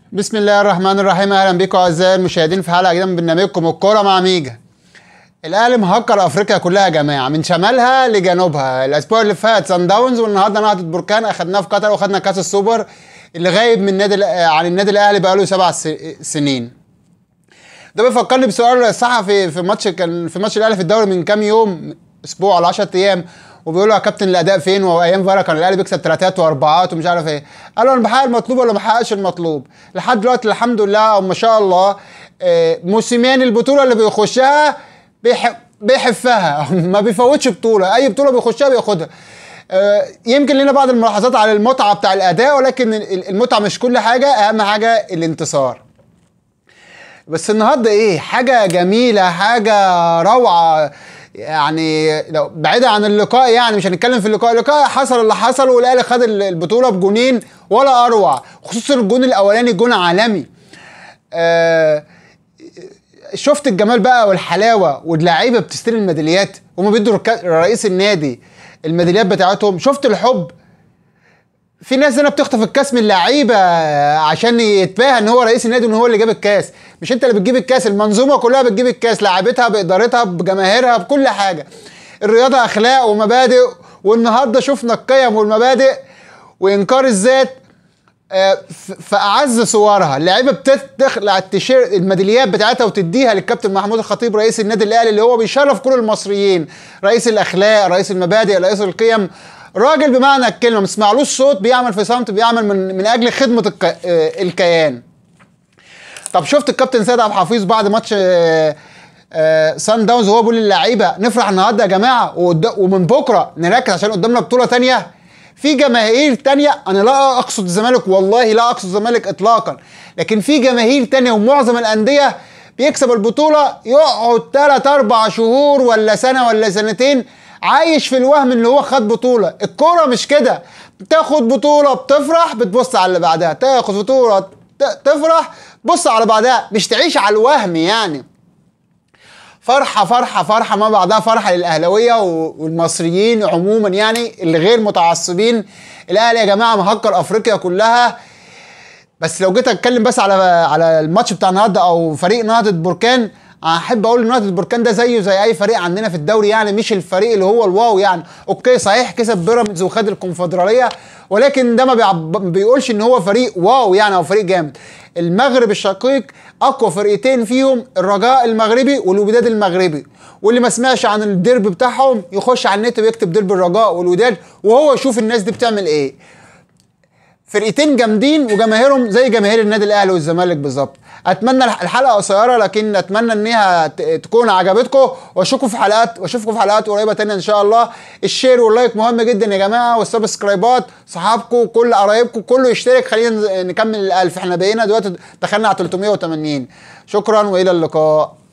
بسم الله الرحمن الرحيم اهلا بكم اعزائي المشاهدين في حلقه جديده من برنامجكم الكوره مع ميجا الاهلي مهكر افريقيا كلها يا جماعه من شمالها لجنوبها الاسبوع اللي فات سان داونز والنهارده نهضه بركان اخدناه في قطر واخدنا كاس السوبر اللي غايب من النادي عن النادي الاهلي بقاله سبع س- سنين ده بيفكرني بسؤال صحفي في ماتش كان في ماتش الاهلي في الدوري من كام يوم اسبوع ولا 10 ايام وبيقول له يا كابتن الاداء فين وايام فارا كان الاهلي بيكسب ثلاثات واربعات ومش عارف ايه قال له انا بحقق المطلوب ولا ما بحققش المطلوب لحد دلوقتي الحمد لله او ما شاء الله آه، موسيماني البطوله اللي بيخشها بيح- بيحفها ما بيفوتش بطوله اي بطوله بيخشها بياخدها آه، يمكن لنا بعض الملاحظات على المتعه بتاع الاداء ولكن ال- المتعه مش كل حاجه اهم حاجه الانتصار بس النهارده ايه حاجه جميله حاجه روعه يعني لو بعيدا عن اللقاء يعني مش هنتكلم في اللقاء اللقاء حصل اللي حصل والاهلي خد البطوله بجونين ولا اروع خصوصا الجون الاولاني جون عالمي آه شفت الجمال بقى والحلاوه واللعيبه بتستلم الميداليات هما بيدوا ركا- رئيس النادي الميداليات بتاعتهم شفت الحب في ناس هنا بتخطف الكاس من اللعيبه عشان يتباهى ان هو رئيس النادي وان هو اللي جاب الكاس مش انت اللي بتجيب الكاس المنظومه كلها بتجيب الكاس لعيبتها بادارتها بجماهيرها بكل حاجه الرياضه اخلاق ومبادئ والنهارده شفنا القيم والمبادئ وانكار الذات آه، ف- في اعز صورها اللعيبه بتخلع التيشيرت الميداليات بتاعتها وتديها للكابتن محمود الخطيب رئيس النادي الاهلي اللي هو بيشرف كل المصريين رئيس الاخلاق رئيس المبادئ رئيس القيم راجل بمعنى الكلمه ما تسمعلوش صوت بيعمل في صمت بيعمل من من اجل خدمه الك- آه، الكيان طب شفت الكابتن سيد عبد الحفيظ بعد ماتش آه، آه، سان داونز وهو بيقول للعيبه نفرح النهارده يا جماعه وقد- ومن بكره نركز عشان قدامنا بطوله تانية في جماهير تانية انا لا اقصد الزمالك والله لا اقصد الزمالك اطلاقا لكن في جماهير تانية ومعظم الانديه بيكسب البطوله يقعد 3 4 شهور ولا سنه ولا سنتين عايش في الوهم ان هو خد بطوله الكوره مش كده تاخد بطوله بتفرح بتبص على اللي بعدها تاخد بطوله ت- تفرح بص على بعدها مش تعيش على الوهم يعني فرحة فرحة فرحة ما بعدها فرحة للأهلاوية و- والمصريين عموما يعني اللي غير متعصبين الأهلي يا جماعة مهكر أفريقيا كلها بس لو جيت اتكلم بس على على الماتش بتاع النهارده او فريق نهضه بركان احب اقول ان نهضه بركان ده زيه زي اي فريق عندنا في الدوري يعني مش الفريق اللي هو الواو يعني اوكي صحيح كسب بيراميدز وخد الكونفدراليه ولكن ده ما بيعب- ما بيقولش ان هو فريق واو يعني او فريق جامد المغرب الشقيق اقوى فرقتين فيهم الرجاء المغربي والوداد المغربي واللي ما سمعش عن الديربي بتاعهم يخش على النت ويكتب ديربي الرجاء والوداد وهو يشوف الناس دي بتعمل ايه فرقتين جامدين وجماهيرهم زي جماهير النادي الاهلي والزمالك بالظبط اتمنى الح- الحلقه قصيره لكن اتمنى انها ت- تكون عجبتكم واشوفكم في حلقات واشوفكم في حلقات قريبه تانية ان شاء الله الشير واللايك مهم جدا يا جماعه والسبسكرايبات صحابكم كل قرايبكم كله يشترك خلينا نز- نكمل الالف احنا بقينا دلوقتي دخلنا على 380 شكرا والى اللقاء